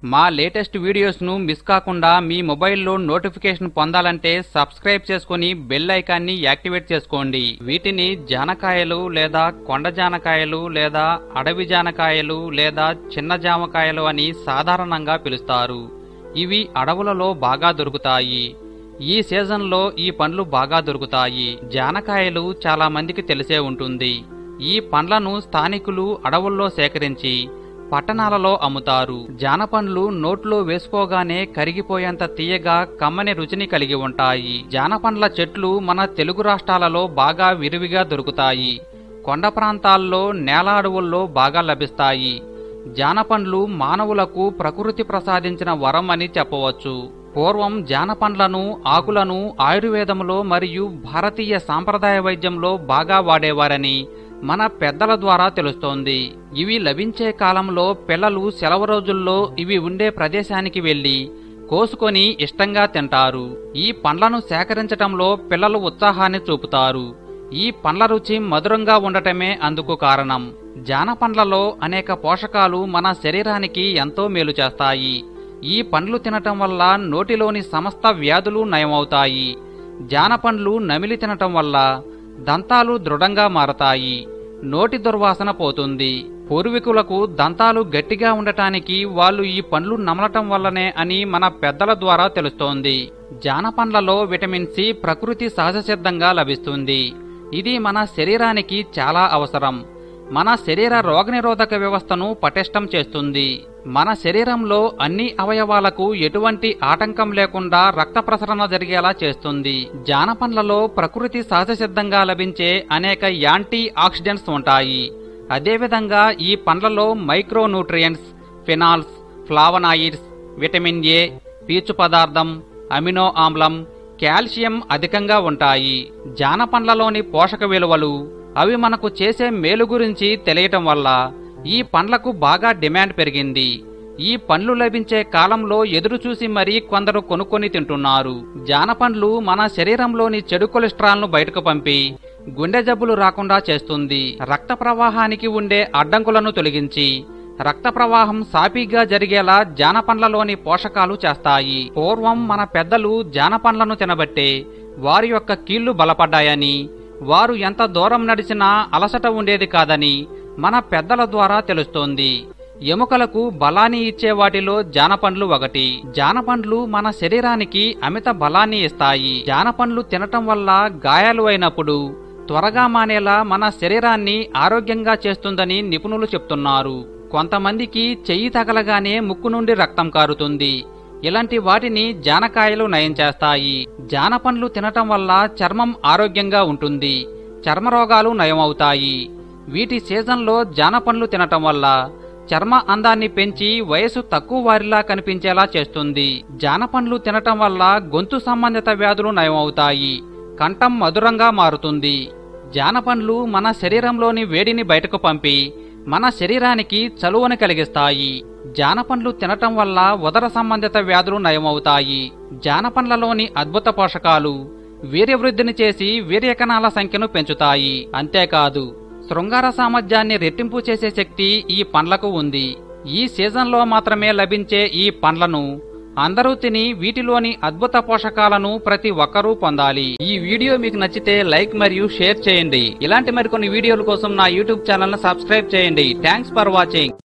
మా latest వీడియోస్ను miss కాకుండా మీ మొబైల్లో నోటిఫికేషన్ పొందాలంటే సబ్స్క్రైబ్ చేసుకుని బెల్ ఐకాన్ని యాక్టివేట్ చేసుకోండి వీటిని జానకాయలు లేదా కొండ జానకాయలు లేదా అడవి జానకాయలు లేదా చిన్న జామకాయలు అని సాధారణంగా పిలుస్తారు ఇవి అడవులలో బాగా దొరుకుతాయి ఈ సీజన్లో ఈ పండ్లు బాగా దొరుకుతాయి జానకాయలు చాలా మందికి తెలిసే ఉంటుంది ఈ పండ్లను స్థానికులు అడవుల్లో సేకరించి పట్టణాలలో అమ్ముతారు జానపండ్లు నోట్లో వేసుకోగానే కరిగిపోయేంత తీయగా కమ్మని రుచిని కలిగి ఉంటాయి జానపండ్ల చెట్లు మన తెలుగు రాష్ట్రాలలో బాగా విరివిగా దొరుకుతాయి కొండ ప్రాంతాల్లో నేల అడవుల్లో బాగా లభిస్తాయి జానపండ్లు మానవులకు ప్రకృతి ప్రసాదించిన వరం అని చెప్పవచ్చు పూర్వం జానపండ్లను ఆకులను ఆయుర్వేదంలో మరియు భారతీయ సాంప్రదాయ వైద్యంలో బాగా వాడేవారని మన పెద్దల ద్వారా తెలుస్తోంది ఇవి లభించే కాలంలో పిల్లలు సెలవు రోజుల్లో ఇవి ఉండే ప్రదేశానికి వెళ్లి కోసుకొని ఇష్టంగా తింటారు ఈ పండ్లను సేకరించటంలో పిల్లలు ఉత్సాహాన్ని చూపుతారు ఈ పండ్ల రుచి మధురంగా ఉండటమే అందుకు కారణం జానపండ్లలో అనేక పోషకాలు మన శరీరానికి ఎంతో మేలు చేస్తాయి ఈ పండ్లు తినటం వల్ల నోటిలోని సమస్త వ్యాధులు నయమవుతాయి జానపండ్లు నమిలి తినటం వల్ల దంతాలు దృఢంగా మారతాయి నోటి దుర్వాసన పోతుంది పూర్వీకులకు దంతాలు గట్టిగా ఉండటానికి వాళ్ళు ఈ పండ్లు నమలటం వల్లనే అని మన పెద్దల ద్వారా తెలుస్తోంది జానపండ్లలో విటమిన్ సి ప్రకృతి సహజసిద్ధంగా లభిస్తుంది ఇది మన శరీరానికి చాలా అవసరం మన శరీర రోగనిరోధక వ్యవస్థను పటిష్టం చేస్తుంది మన శరీరంలో అన్ని అవయవాలకు ఎటువంటి ఆటంకం లేకుండా రక్త ప్రసరణ జరిగేలా చేస్తుంది జానపండ్లలో ప్రకృతి సహజసిద్ధంగా లభించే అనేక యాంటీ ఆక్సిడెంట్స్ ఉంటాయి అదేవిధంగా ఈ పండ్లలో micro nutrients phenols flavonoids vitamin A పీచు పదార్థం అమినో ఆమ్లం కాల్షియం అధికంగా ఉంటాయి జానపండ్లలోని పోషక విలువలు అవి మనకు చేసే మేలు గురించి తెలియటం వల్ల ఈ పండ్లకు బాగా డిమాండ్ పెరిగింది ఈ పండ్లు లభించే కాలంలో ఎదురు చూసి మరీ కొందరు కొనుక్కొని తింటున్నారు జానపండ్లు మన శరీరంలోని చెడు కొలెస్ట్రాల్ను బయటకు పంపి గుండె జబ్బులు రాకుండా చేస్తుంది రక్త ప్రవాహానికి ఉండే అడ్డంకులను తొలగించి రక్త ప్రవాహం సాపీగా జరిగేలా జానపండ్లలోని పోషకాలు చేస్తాయి పూర్వం మన పెద్దలు జానపండ్లను తినబట్టే వారి యొక్క కీళ్లు బలపడ్డాయని వారు ఎంత దూరం నడిచినా అలసట ఉండేది కాదని మన పెద్దల ద్వారా తెలుస్తోంది ఎముకలకు బలాన్ని ఇచ్చే వాటిలో జానపండ్లు ఒకటి జానపండ్లు మన శరీరానికి అమిత బలాన్ని ఇస్తాయి జానపండ్లు తినటం వల్ల గాయాలు అయినప్పుడు త్వరగా మానేలా మన శరీరాన్ని ఆరోగ్యంగా చేస్తుందని నిపుణులు చెప్తున్నారు కొంతమందికి చెయ్యి తగలగానే ముక్కు నుండి రక్తం కారుతుంది ఇలాంటి వాటిని జానకాయలు నయం చేస్తాయి జానపండ్లు తినటం వల్ల చర్మం ఆరోగ్యంగా ఉంటుంది చర్మరోగాలు నయమవుతాయి వీటి సీజన్లో జానపండ్లు తినటం వల్ల చర్మ అందాన్ని పెంచి వయసు తక్కువ వారిలా కనిపించేలా చేస్తుంది జానపండ్లు తినటం వల్ల గొంతు సంబంధిత వ్యాధులు నయమవుతాయి కంఠం మధురంగా మారుతుంది జానపండ్లు మన శరీరంలోని వేడిని బయటకు పంపి మన శరీరానికి చలువని కలిగిస్తాయి జానపండ్లు తినటం వల్ల ఉదర సంబంధిత వ్యాధులు నయమవుతాయి జానపండ్లలోని అద్భుత పోషకాలు వీర్యవృద్ధిని చేసి వీర్యకణాల సంఖ్యను పెంచుతాయి అంతేకాదు శృంగార సామర్థ్యాన్ని రెట్టింపు చేసే శక్తి ఈ పండ్లకు ఉంది ఈ సీజన్లో మాత్రమే లభించే ఈ పండ్లను అందరూ తిని వీటిలోని అద్భుత పోషకాలను ప్రతి ఒక్కరూ పొందాలి ఈ వీడియో మీకు నచ్చితే లైక్ మరియు షేర్ చేయండి ఇలాంటి మరికొన్ని వీడియోల కోసం నా యూట్యూబ్ ఛానల్ ను సబ్స్క్రైబ్ చేయండి థ్యాంక్స్ ఫర్ వాచింగ్